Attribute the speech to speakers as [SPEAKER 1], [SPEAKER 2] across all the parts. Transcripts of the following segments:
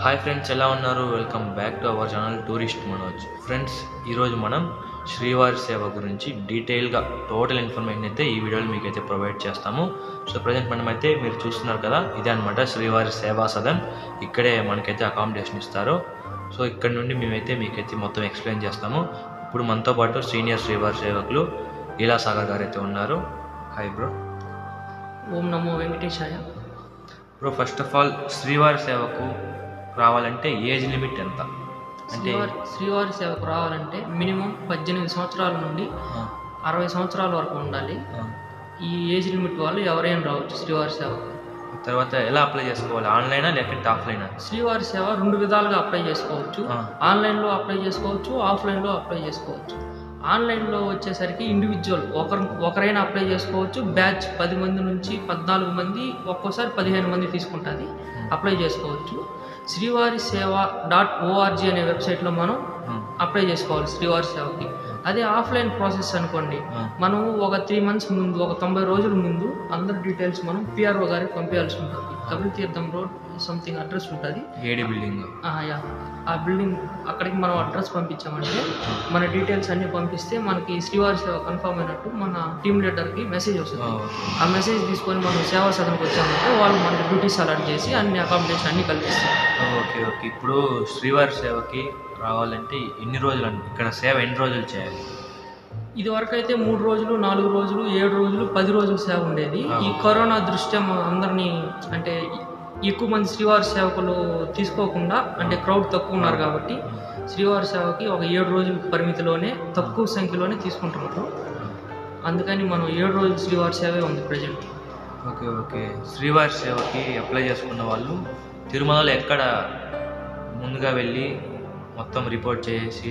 [SPEAKER 1] Hi friends ఎలా ఉన్నారు welcome back to our channel tourist Manoj friends ఈరోజు మనం శ్రీవారి సేవ గురించి డీటెయిల్గా టోటల్ ఇన్ఫర్మేషన్ అయితే ఈ వీడియోలో మీకు అయితే ప్రొవైడ్ చేస్తాము సో ప్రజెంట్ మనమైతే మీరు చూస్తున్నారు కదా ఇదే అనమాట శ్రీవారి సేవా సదన్ ఇక్కడే మనకైతే అకామిడేషన్ ఇస్తారు సో ఇక్కడ నుండి మేమైతే మీకైతే మొత్తం ఎక్స్ప్లెయిన్ చేస్తాము ఇప్పుడు మనతో పాటు సీనియర్ శ్రీవారి సేవకులు లీలా సాగర్ గారు అయితే ఉన్నారు హాయ్ బ్రో
[SPEAKER 2] ఓం నమో వెంకటేశాయ
[SPEAKER 1] బ్రో ఫస్ట్ ఆఫ్ ఆల్ శ్రీవారి సేవకు రావాలంటే ఏజ్ లిమిట్ ఎంత అంటే
[SPEAKER 2] శ్రీవారి శ్రీవారి సేవకు రావాలంటే మినిమం పద్దెనిమిది సంవత్సరాల నుండి
[SPEAKER 1] ఆ,
[SPEAKER 2] అరవై సంవత్సరాల వరకు ఉండాలి
[SPEAKER 1] ఆ.
[SPEAKER 2] ఈ ఏజ్ లిమిట్ వాళ్ళు ఎవరైనా రావచ్చు శ్రీవారి సేవకు
[SPEAKER 1] తర్వాత ఎలా అప్లై చేసుకోవాలి ఆన్లైనా లేకపోతే ఆఫ్లైనా
[SPEAKER 2] శ్రీవారి సేవ రెండు విధాలుగా అప్లై చేసుకోవచ్చు
[SPEAKER 1] ఆ.
[SPEAKER 2] ఆన్లైన్లో అప్లై చేసుకోవచ్చు ఆఫ్లైన్లో అప్లై చేసుకోవచ్చు ఆన్లైన్లో వచ్చేసరికి ఇండివిజువల్ ఒకరు ఒకరైనా అప్లై చేసుకోవచ్చు బ్యాచ్ పది మంది నుంచి పద్నాలుగు మంది ఒక్కోసారి పదిహేను మంది తీసుకుంటుంది అప్లై చేసుకోవచ్చు శ్రీవారి సేవ డాట్ ఓఆర్జీ అనే వెబ్సైట్లో మనం అప్లై చేసుకోవాలి శ్రీవారి సేవకి అదే ఆఫ్లైన్ ప్రాసెస్ అనుకోండి
[SPEAKER 1] ఆ.
[SPEAKER 2] మనం ఒక త్రీ మంత్స్ ముందు ఒక తొంభై రోజుల ముందు అందరి డీటెయిల్స్ మనం పిఆర్ఓ గారికి పంపించాల్సి ఉంటుంది Kapil Theertham road something address ఉంటుంది
[SPEAKER 1] ఏడి బిల్డింగ్
[SPEAKER 2] ఆ, యా ఆ బిల్డింగ్ అక్కడికి మనం అడ్రస్ పంపించామంటే మన డీటెయిల్స్ అన్ని పంపిస్తే మనకి శ్రీవారి సేవ కన్ఫర్మ్ అయినట్టు మన టీమ్ లీడర్కి మెసేజ్ వస్తుంది ఆ మెసేజ్ తీసుకొని మనం సేవా సదనకు వచ్చామంటే వాళ్ళు మనకి డ్యూటీస్ అలాట్ చేసి అన్ని అకామిడేషన్ అన్ని కల్పిస్తారు
[SPEAKER 1] ఓకే ఓకే ఇప్పుడు శ్రీవారి సేవకి రావాలంటే ఎన్ని రోజులు అండి ఇక్కడ సేవ ఎన్ని రోజులు చేయాలి
[SPEAKER 2] ఇది వరకు అయితే మూడు రోజులు నాలుగు రోజులు ఏడు రోజులు పది రోజులు సేవ ఉండేది ఈ కరోనా దృష్ట్యా మా అందరినీ అంటే ఎక్కువ మంది శ్రీవారి సేవకులు తీసుకోకుండా అంటే క్రౌడ్ తక్కువ ఉన్నారు కాబట్టి శ్రీవారి సేవకి ఒక ఏడు రోజుల పరిమితిలోనే తక్కువ సంఖ్యలోనే తీసుకుంటున్నారు అందుకని మనం ఏడు రోజులు శ్రీవారి సేవే ఉంది ప్రజెంట్
[SPEAKER 1] ఓకే ఓకే శ్రీవారి సేవకి అప్లై చేసుకున్న వాళ్ళు తిరుమలలో ఎక్కడ ముందుగా వెళ్ళి మొత్తం రిపోర్ట్ చేసి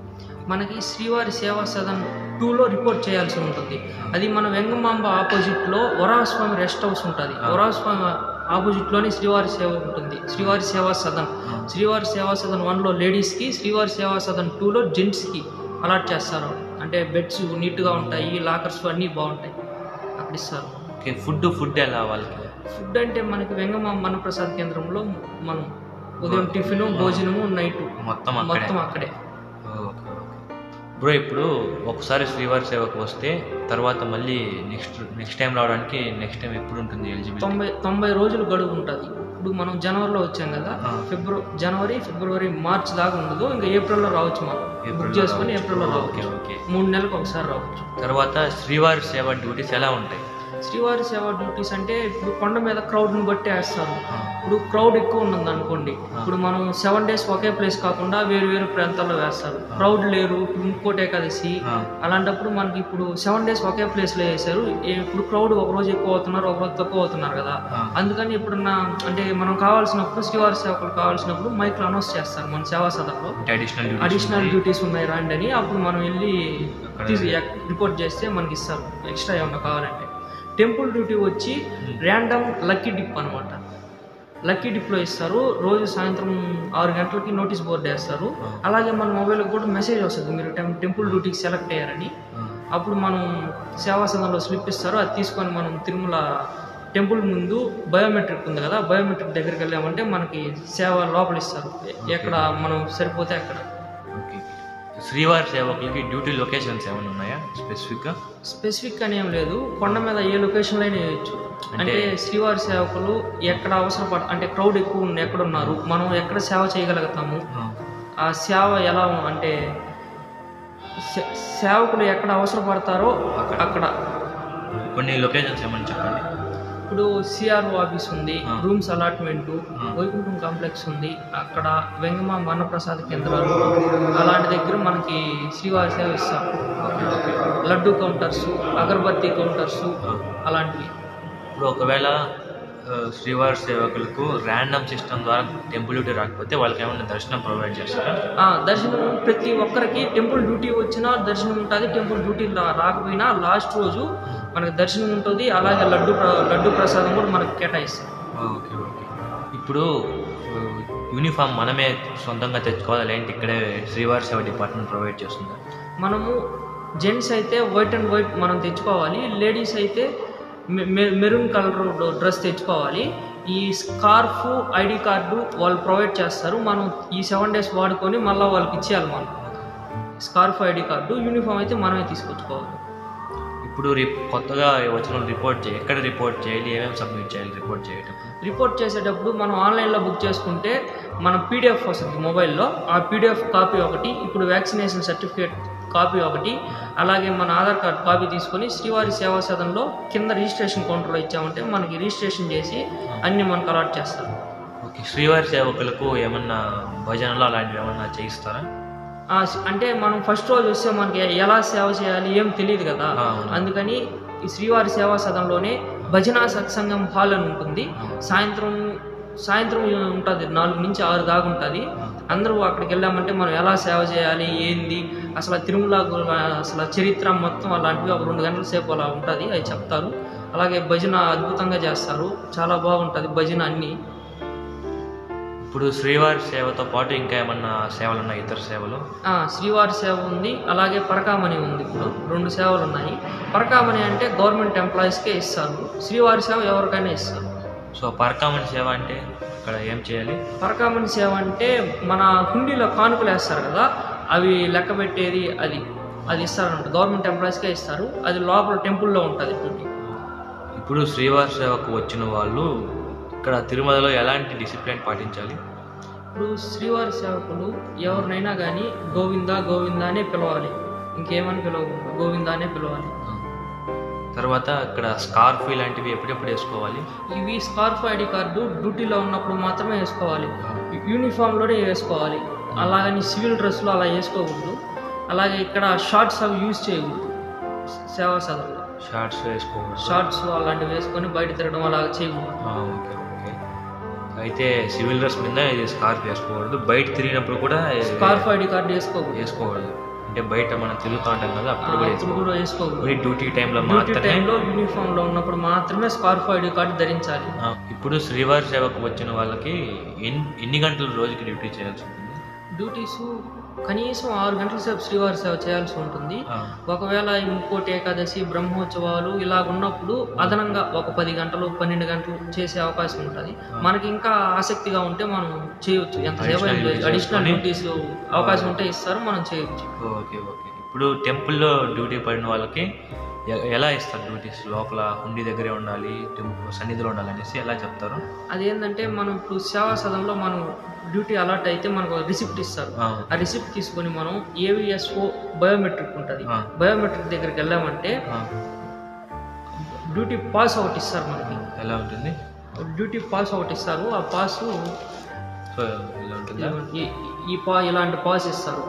[SPEAKER 2] మనకి శ్రీవారి సేవా సదన్ టూలో రిపోర్ట్ చేయాల్సి ఉంటుంది అది మన వెంగమాంబ ఆపోజిట్లో వరాస్వామి రెస్ట్ హౌస్ ఉంటుంది వరాస్వామి ఆపోజిట్లోనే శ్రీవారి సేవ ఉంటుంది శ్రీవారి సేవా సదన్ శ్రీవారి సేవా సదన్ వన్లో లేడీస్కి శ్రీవారి సేవా సదన్ టూలో జెంట్స్కి అలాట్ చేస్తారు అంటే బెడ్స్ నీట్గా ఉంటాయి లాకర్స్ అన్నీ బాగుంటాయి అక్కడ ఇస్తారు
[SPEAKER 1] ఓకే ఫుడ్ ఫుడ్ ఎలా వాళ్ళకి
[SPEAKER 2] ఫుడ్ అంటే మనకి వెంగమాంబ మన్నప్రసాద్ కేంద్రంలో మనం ఉదయం టిఫిన్ భోజనము నైట్
[SPEAKER 1] మొత్తం అక్కడే
[SPEAKER 2] మొత్తం అక్కడే
[SPEAKER 1] ఓకే ఓకే బ్రో ఇప్పుడు ఒకసారి శ్రీవారి సేవకు వస్తే తర్వాత మళ్ళీ నెక్స్ట్ నెక్స్ట్ టైం రావడానికి నెక్స్ట్ టైం ఎప్పుడు ఉంటుంది ఎలిజిబిలిటీ
[SPEAKER 2] తొంభై తొంభై రోజులు గడువు ఉంటుంది ఇప్పుడు మనం జనవరిలో వచ్చాం కదా
[SPEAKER 1] ఆ.
[SPEAKER 2] ఫిబ్రవరి జనవరి ఫిబ్రవరి మార్చ్ దాకా ఉండదు ఇంకా ఏప్రిల్లో రావచ్చు మనం
[SPEAKER 1] ఏప్రిల్లో
[SPEAKER 2] బుక్ చేసుకొని ఏప్రిల్లో
[SPEAKER 1] ఓకే
[SPEAKER 2] రావచ్చు
[SPEAKER 1] ఓకే
[SPEAKER 2] మూడు నెలలకు ఒకసారి రావచ్చు
[SPEAKER 1] తర్వాత శ్రీవారి సేవ డ్యూటీస్ ఎలా ఉంటాయి
[SPEAKER 2] శ్రీవారి సేవ డ్యూటీస్ అంటే ఇప్పుడు కొండ మీద క్రౌడ్ని బట్టి వేస్తారు
[SPEAKER 1] ఆ,
[SPEAKER 2] ఇప్పుడు క్రౌడ్ ఎక్కువ ఉన్నది అనుకోండి ఇప్పుడు మనం సెవెన్ డేస్ ఒకే ప్లేస్ కాకుండా వేరు వేరు ప్రాంతాల్లో వేస్తారు క్రౌడ్ లేరు ఇంకోటి ఏకాదశి
[SPEAKER 1] ఆ,
[SPEAKER 2] అలాంటప్పుడు మనకి ఇప్పుడు సెవెన్ డేస్ ఒకే ప్లేస్లో వేసారు ఏ- ఇప్పుడు క్రౌడ్ ఒక రోజు ఎక్కువ అవుతున్నారు ఒక రోజు తక్కువ అవుతున్నారు కదా
[SPEAKER 1] ఆ.
[SPEAKER 2] అందుకని ఇప్పుడున్న అంటే మనం కావాల్సినప్పుడు శ్రీవారి సేవకులు కావాల్సినప్పుడు మైక్లో అనౌన్స్ చేస్తారు మన సేవా సదలో
[SPEAKER 1] అంటే అడిషనల్ డ్యూటీస్
[SPEAKER 2] అడిషనల్ డ్యూటీస్ ఉన్నాయి రాండి అని అప్పుడు మనం వెళ్ళి
[SPEAKER 1] అక్కడ
[SPEAKER 2] తీసి రిపోర్ట్ చేస్తే మనకి ఇస్తారు ఎక్స్ట్రా ఏమన్నా కావాలంటే టెంపుల్ డ్యూటీ వచ్చి ర్యాండమ్ లక్కీ డిప్ అనమాట లక్కీ డిప్లో ఇస్తారు రోజు సాయంత్రం ఆరు గంటలకి నోటీస్ బోర్డు వేస్తారు అలాగే మన మొబైల్కి కూడా మెసేజ్ వస్తుంది మీరు టెం- టెంపుల్ డ్యూటీకి సెలెక్ట్ అయ్యారని అప్పుడు మనం సేవా సదనంలో స్లిప్ ఇస్తారు అది తీసుకొని మనం తిరుమల టెంపుల్ ముందు బయోమెట్రిక్ ఉంది కదా బయోమెట్రిక్ దగ్గరికి వెళ్ళామంటే మనకి సేవ లోపల ఇస్తారు ఎ- ఎక్కడ మనం సరిపోతే అక్కడ
[SPEAKER 1] ఓకే శ్రీవారి సేవకులకి డ్యూటీ లొకేషన్స్ ఏమైనా ఉన్నాయా స్పెసిఫిక్గా
[SPEAKER 2] స్పెసిఫిక్ అని ఏం లేదు కొండ మీద ఏ లొకేషన్లో అయినా వేయచ్చు అంటే శ్రీవారి సేవకులు ఎక్కడ అవసరపడ అంటే క్రౌడ్ ఎక్కువ ఉన్న ఎక్కడ ఉన్నారు మనం ఎక్కడ సేవ చేయగలుగుతాము ఆ సేవ ఎలా ఉ- అంటే సే- సేవకులు ఎక్కడ అవసరపడతారో అక్కడ
[SPEAKER 1] కొన్ని లొకేషన్స్ ఏమైనా చెప్పండి
[SPEAKER 2] ఇప్పుడు సిఆర్ఓ ఆఫీస్ ఉంది
[SPEAKER 1] ఆ.
[SPEAKER 2] రూమ్స్ అలాట్మెంట్
[SPEAKER 1] ఆ.
[SPEAKER 2] వైకుంఠం కాంప్లెక్స్ ఉంది అక్కడ వెంగమ అన్నప్రసాద్ కేంద్రాలు అలాంటి దగ్గర మనకి శ్రీవారి సేవ ఇస్తారు
[SPEAKER 1] okay okay
[SPEAKER 2] laddu counters agarbatti counters అలాంటివి
[SPEAKER 1] ఇప్పుడు ఒకవేళ ఆ, శ్రీవారి సేవకులకు ర్యాండమ్ సిస్టమ్ ద్వారా టెంపుల్ డ్యూటీ రాకపోతే వాళ్ళకి ఏమైనా దర్శనం ప్రొవైడ్ చేస్తారా
[SPEAKER 2] ఆ, దర్శనం ప్రతి ఒక్కరికి టెంపుల్ డ్యూటీ వచ్చినా దర్శనం ఉంటుంది టెంపుల్ డ్యూటీ రా- రాకపోయినా లాస్ట్ రోజు మనకి దర్శనం ఉంటుంది అలాగే లడ్డు ప్ర- లడ్డు ప్రసాదం కూడా మనకి కేటాయిస్తారు
[SPEAKER 1] ఓకే ఓకే ఇప్పుడు ఆ, యూనిఫామ్ మనమే సొంతంగా తెచ్చుకోవాలి లేదంటే ఇక్కడే శ్రీవారి సేవ డిపార్ట్మెంట్ ప్రొవైడ్ చేస్తుందా
[SPEAKER 2] మనము జెంట్స్ అయితే వైట్ అండ్ వైట్ మనం తెచ్చుకోవాలి లేడీస్ అయితే మె- మె- మెరూన్ కలర్ డ్రెస్ తెచ్చుకోవాలి ఈ స్కార్ఫ్ ఐడి కార్డు వాళ్ళు ప్రొవైడ్ చేస్తారు మనం ఈ సెవెన్ డేస్ వాడుకొని మళ్ళీ వాళ్ళకి ఇచ్చేయాలి మనం స్కార్ఫ్ ఐడి కార్డు యూనిఫామ్ అయితే మనమే తీసుకొచ్చుకోవాలి
[SPEAKER 1] ఇప్పుడు రి- కొత్తగా వచ్చిన వాళ్ళు రిపోర్ట్ చేయాలి ఎక్కడ రిపోర్ట్ చేయాలి ఏమేమి సబ్మిట్ చేయాలి రిపోర్ట్ చేయటప్పుడు
[SPEAKER 2] రిపోర్ట్ చేసేటప్పుడు మనం ఆన్లైన్లో బుక్ చేసుకుంటే మన పీడిఎఫ్ వస్తుంది మొబైల్లో ఆ పీడిఎఫ్ కాపీ ఒకటి ఇప్పుడు వ్యాక్సినేషన్ సర్టిఫికేట్ కాపీ ఒకటి అలాగే మన ఆధార్ కార్డ్ కాపీ తీసుకొని శ్రీవారి సేవా సదన్లో కింద రిజిస్ట్రేషన్ కౌంటర్లో ఇచ్చామంటే మనకి రిజిస్ట్రేషన్ చేసి అన్ని మనకు అలాట్ చేస్తారు
[SPEAKER 1] ఓకే శ్రీవారి సేవకులకు ఏమన్నా భజనలు అలాంటివి ఏమన్నా చేయిస్తారా
[SPEAKER 2] ఆ, అంటే మనం ఫస్ట్ రోజు వస్తే మనకి ఎలా సేవ చేయాలి ఏం తెలియదు కదా
[SPEAKER 1] ఆ, అవును.
[SPEAKER 2] అందుకని ఈ శ్రీవారి సేవా సదనంలోనే భజన సత్సంగం హాల్ అని ఉంటుంది సాయంత్రం సాయంత్రం ఉంటుంది నాలుగు నుంచి ఆరు దాకా ఉంటుంది అందరూ అక్కడికి వెళ్ళామంటే మనం ఎలా సేవ చేయాలి ఏంది అసలు ఆ తిరుమల గు- అసలు ఆ చరిత్ర మొత్తం అలాంటివి ఒక రెండు గంటల సేపు అలా ఉంటుంది అవి చెప్తారు అలాగే భజన అద్భుతంగా చేస్తారు చాలా బాగుంటుంది భజన అన్నీ
[SPEAKER 1] ఇప్పుడు శ్రీవారి సేవతో పాటు ఇంకా ఏమన్నా సేవలు ఉన్నాయి ఇతర సేవలు
[SPEAKER 2] ఆ, శ్రీవారి సేవ ఉంది అలాగే పరకామణి ఉంది ఇప్పుడు రెండు సేవలు ఉన్నాయి పరకామణి అంటే గవర్నమెంట్ ఎంప్లాయీస్కే ఇస్తారు శ్రీవారి సేవ ఎవరికైనా ఇస్తారు
[SPEAKER 1] సో పరకామణి సేవ అంటే ఇక్కడ ఏం చేయాలి
[SPEAKER 2] పరకామణి సేవ అంటే మన హుండీలో కానుకలు వేస్తారు కదా అవి లెక్క పెట్టేది అది అది ఇస్తారన్నమాట గవర్నమెంట్ ఎంప్లాయీస్కే ఇస్తారు అది లోపల టెంపుల్లో ఉంటుంది డ్యూటీ
[SPEAKER 1] ఇప్పుడు శ్రీవారి సేవకు వచ్చిన వాళ్ళు ఇక్కడ తిరుమలలో ఎలాంటి డిసిప్లిన్ పాటించాలి
[SPEAKER 2] ఇప్పుడు శ్రీవారి సేవకులు ఎవరినైనా కానీ గోవిందా గోవిందా అనే పిలవాలి ఇంకేమని పిలవకుండా గోవిందా అనే పిలవాలి
[SPEAKER 1] తర్వాత ఇక్కడ స్కార్ఫ్ ఇలాంటివి ఎప్పుడెప్పుడు వేసుకోవాలి
[SPEAKER 2] ఇవి స్కార్ఫ్ ఐడి కార్డు డ్యూటీలో ఉన్నప్పుడు మాత్రమే వేసుకోవాలి యూనిఫామ్లోనే వేసుకోవాలి అలాగని సివిల్ డ్రెస్లో అలా వేసుకోకూడదు అలాగే ఇక్కడ షార్ట్స్ అవి యూజ్ చేయకూడదు సేవా సదనంలో
[SPEAKER 1] షార్ట్స్ వేసుకోకూడదు
[SPEAKER 2] షార్ట్స్ అలాంటివి వేసుకొని బయట తిరగడం అలా చేయకూడదు
[SPEAKER 1] ఆ, ఓకే ఓకే అయితే సివిల్ డ్రెస్ మీద ఇది స్కార్ఫ్ వేసుకోకూడదు బయట తిరిగినప్పుడు కూడా ఇది
[SPEAKER 2] స్కార్ఫ్ ఐడి కార్డు వేసుకోకూడదు
[SPEAKER 1] వేసుకోకూడదు అంటే బయట మనం తిరుగుతూ ఉంటాం కదా
[SPEAKER 2] ఆ,
[SPEAKER 1] అప్పుడు కూడా
[SPEAKER 2] అప్పుడు
[SPEAKER 1] వేసుకోకూడదు
[SPEAKER 2] కూడా వేసుకోకూడదు
[SPEAKER 1] ఓన్లీ డ్యూటీ టైంలో
[SPEAKER 2] డ్యూటీ
[SPEAKER 1] మాత్రమే
[SPEAKER 2] టైంలో యూనిఫామ్లో ఉన్నప్పుడు మాత్రమే స్కార్ఫ్ ఐడి కార్డు ధరించాలి
[SPEAKER 1] ఆ, ఇప్పుడు శ్రీవారి సేవకు వచ్చిన వాళ్ళకి ఎన్ని ఎన్ని గంటలు రోజుకి డ్యూటీ చేయాల్సి ఉంటుంది
[SPEAKER 2] డ్యూటీస్ కనీసం ఆరు గంటల సేపు శ్రీవారి సేవ చేయాల్సి ఉంటుంది
[SPEAKER 1] ఆ,
[SPEAKER 2] ఒకవేళ ఈ ముక్కోటి ఏకాదశి బ్రహ్మోత్సవాలు ఇలా ఉన్నప్పుడు అదనంగా ఒక పది గంటలు పన్నెండు గంటలు చేసే అవకాశం ఉంటుంది మనకి ఇంకా ఆసక్తిగా ఉంటే మనం చేయొచ్చు ఎంతసేపు
[SPEAKER 1] Additional duties
[SPEAKER 2] అడిషనల్
[SPEAKER 1] చేసుకొని-
[SPEAKER 2] డ్యూటీస్ అవకాశం ఉంటే ఇస్తారు మనం చేయొచ్చు
[SPEAKER 1] ఓకే ఓకే ఇప్పుడు టెంపుల్లో డ్యూటీ పడిన వాళ్ళకి ఎ- ఎలా ఇస్తారు డ్యూటీస్ లోపల హుండీ దగ్గరే ఉండాలి టెంపుల్ సన్నిధిలో ఉండాలి అనేసి ఎలా చెప్తారు
[SPEAKER 2] అదేంటంటే మనం ఇప్పుడు సేవా సదంలో మనం డ్యూటీ అలాట్ అయితే మనకు రిసిప్ట్ ఇస్తారు
[SPEAKER 1] ఆ,
[SPEAKER 2] ఆ రిసిప్ట్ తీసుకొని మనం ఏవిఎస్ఓ బయోమెట్రిక్ ఉంటుంది
[SPEAKER 1] ఆ.
[SPEAKER 2] బయోమెట్రిక్ దగ్గరికి వెళ్ళామంటే
[SPEAKER 1] ఆ,
[SPEAKER 2] డ్యూటీ పాస్ ఒకటి ఇస్తారు మనకి
[SPEAKER 1] ఎలా ఉంటుంది
[SPEAKER 2] డ్యూటీ పాస్ ఒకటి ఇస్తారు ఆ పాస్
[SPEAKER 1] సో ఎలా ఉంటుందా
[SPEAKER 2] ఈ ఈ పా ఇలాంటి పాస్ ఇస్తారు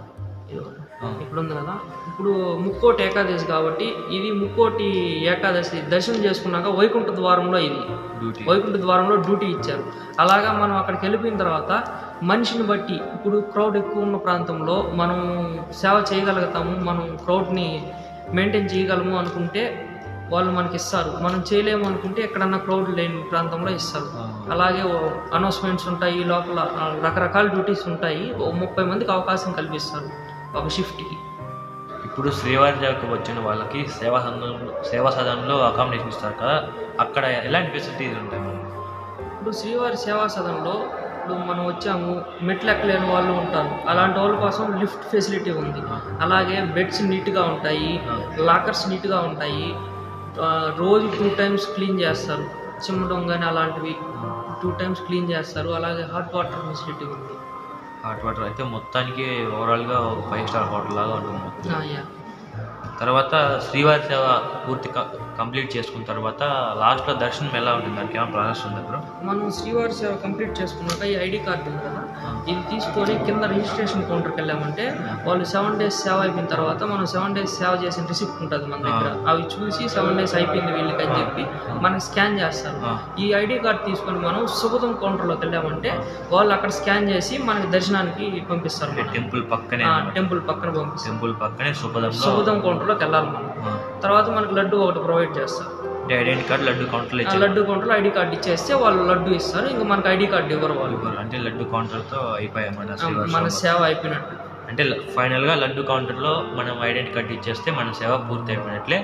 [SPEAKER 1] ఆ,
[SPEAKER 2] ఇప్పుడు ఉంది కదా ఇప్పుడు ముక్కోటి ఏకాదశి కాబట్టి ఇది ముక్కోటి ఏకాదశి దర్శనం చేసుకున్నాక వైకుంఠ ద్వారంలో ఇది
[SPEAKER 1] డ్యూటీ
[SPEAKER 2] వైకుంఠ ద్వారంలో డ్యూటీ ఇచ్చారు అలాగా మనం అక్కడికి వెళ్ళిపోయిన తర్వాత మనిషిని బట్టి ఇప్పుడు క్రౌడ్ ఎక్కువ ఉన్న ప్రాంతంలో మనం సేవ చేయగలుగుతాము మనం క్రౌడ్ని మెయింటైన్ చేయగలము అనుకుంటే వాళ్ళు మనకి ఇస్తారు మనం చేయలేము అనుకుంటే ఎక్కడన్నా క్రౌడ్ లేని ప్రాంతంలో ఇస్తారు
[SPEAKER 1] ఆ,
[SPEAKER 2] అలాగే అనౌన్స్మెంట్స్ ఉంటాయి లోపల ఆ, రకరకాల డ్యూటీస్ ఉంటాయి ఓ ముప్పై మందికి అవకాశం కల్పిస్తారు ఒక షిఫ్ట్కి
[SPEAKER 1] ఇప్పుడు శ్రీవారి సేవకు వచ్చిన వాళ్ళకి సేవా సదనంలో సేవా సదనంలో అకామిడేషన్ ఇస్తారు కదా అక్కడ ఎలాంటి ఫెసిలిటీస్ ఉంటాయి మనకి?
[SPEAKER 2] ఇప్పుడు శ్రీవారి సేవా సదనంలో ఇప్పుడు మనం వచ్చాము మెట్లు ఎక్కలేని వాళ్ళు ఉంటారు అలాంటి వాళ్ళ కోసం లిఫ్ట్ ఫెసిలిటీ ఉంది అలాగే బెడ్స్ నీట్గా ఉంటాయి లాకర్స్ నీట్గా ఉంటాయి ఆ, రోజు టూ టైమ్స్ క్లీన్ చేస్తారు చిమ్మడం కానీ అలాంటివి టూ టైమ్స్ క్లీన్ చేస్తారు అలాగే హాట్ వాటర్ ఫెసిలిటీ ఉంది
[SPEAKER 1] హాట్ వాటర్ అయితే మొత్తానికి ఓవరాల్గా ఒక ఫైవ్ స్టార్ హోటల్ లాగా ఉంటుంది మొత్తం.
[SPEAKER 2] ఆ, యా.
[SPEAKER 1] తర్వాత శ్రీవారి సేవ పూర్తి క- కంప్లీట్ చేసుకున్న తర్వాత లాస్ట్లో దర్శనం ఎలా ఉంటుంది దానికి ఏమైనా ప్రాసెస్ ఉంది బ్రో
[SPEAKER 2] మనం శ్రీవారి సేవ కంప్లీట్ చేసుకున్నాక ఈ ఐడి కార్డు ఉంది కదా ఇది తీసుకొని కింద రిజిస్ట్రేషన్ కౌంటర్కి వెళ్ళామంటే వాళ్ళు సెవెన్ డేస్ సేవ అయిపోయిన తర్వాత మనం సెవెన్ డేస్ సేవ చేసిన రిసిప్ట్ ఉంటుంది మన దగ్గర అవి చూసి సెవెన్ డేస్ అయిపోయింది వీళ్ళకి అని చెప్పి మనకి స్కాన్ చేస్తారు
[SPEAKER 1] ఆ.
[SPEAKER 2] ఈ ఐడి కార్డ్ తీసుకొని మనం సుగతం కౌంటర్లోకి వెళ్ళామంటే వాళ్ళు అక్కడ స్కాన్ చేసి మనకి దర్శనానికి పంపిస్తారు మనల్ని.
[SPEAKER 1] టెంపుల్ పక్కనే
[SPEAKER 2] ఆ,
[SPEAKER 1] అన్నమాట.
[SPEAKER 2] టెంపుల్ పక్కన పంపిస్తారు
[SPEAKER 1] టెంపుల్ పక్కనే సుపదంలో
[SPEAKER 2] సుగతం కౌంటర్లోకి వెళ్ళాలి మనం తర్వాత మనకి లడ్డు ఒకటి ప్రొవైడ్ చేస్తారు
[SPEAKER 1] ఐడెంటి కార్డు లడ్డు కౌంటర్లో
[SPEAKER 2] ఆ
[SPEAKER 1] ఇచ్చారు
[SPEAKER 2] లడ్డు కౌంటర్లో ఐడి కార్డు ఇచ్చేస్తే వాళ్ళు లడ్డు ఇస్తారు ఇంకా మనకి ఐడి కార్డు ఇవ్వరు వాళ్ళు
[SPEAKER 1] అంటే లడ్డు కౌంటర్తో అయిపోయాయి మన శ్రీవారి
[SPEAKER 2] మన
[SPEAKER 1] సేవ.
[SPEAKER 2] సేవ అయిపోయినట్టు
[SPEAKER 1] అంటే ఫైనల్గా లడ్డు కౌంటర్లో మనం ఐడెంటి కార్డు ఇచ్చేస్తే మన సేవ పూర్తి అయిపోయినట్లే సో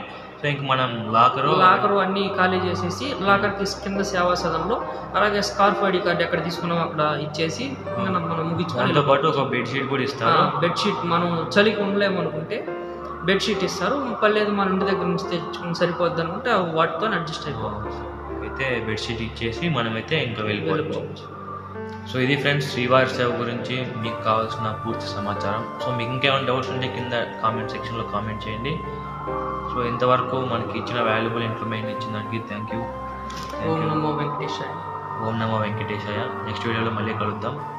[SPEAKER 1] సో ఇంక మనం లాకరు
[SPEAKER 2] లాకర్ అన్ని ఖాళీ చేసేసి లాకర్ కి కింద సేవా సదనంలో అలాగే స్కార్ఫ్ ఐడి కార్డ్ ఎక్కడ తీసుకున్నాం అక్కడ ఇచ్చేసి ఇంకా మనం ముగించుకొని
[SPEAKER 1] దాంతో పాటు ఒక బెడ్షీట్ కూడా ఇస్తారు
[SPEAKER 2] బెడ్షీట్ మనం చలికి ఉండలేము అనుకుంటే బెడ్షీట్ ఇస్తారు పర్లేదు మన ఇంటి దగ్గర నుంచి తెచ్చుకుని సరిపోద్ది అనుకుంటే అవి వాటితో అడ్జస్ట్ అయిపోవాలి
[SPEAKER 1] అయితే బెడ్షీట్ ఇచ్చేసి మనమైతే ఇంకా వెళ్ళిపోవచ్చు
[SPEAKER 2] వెళ్ళిపోవచ్చు
[SPEAKER 1] సో ఇది ఫ్రెండ్స్ శ్రీవారి సేవ గురించి మీకు కావాల్సిన పూర్తి సమాచారం సో మీకు ఇంకేమైనా డౌట్స్ ఉంటే కింద కామెంట్ సెక్షన్లో కామెంట్ చేయండి సో ఇంతవరకు మనకి ఇచ్చిన వాల్యుబుల్ ఇన్ఫర్మేషన్ ఇచ్చిన దానికి థ్యాంక్ యూ
[SPEAKER 2] ఓం నమో వెంకటేశాయ
[SPEAKER 1] ఓం నమో వెంకటేశాయ నెక్స్ట్ వీడియోలో మళ్ళీ కలుద్దాం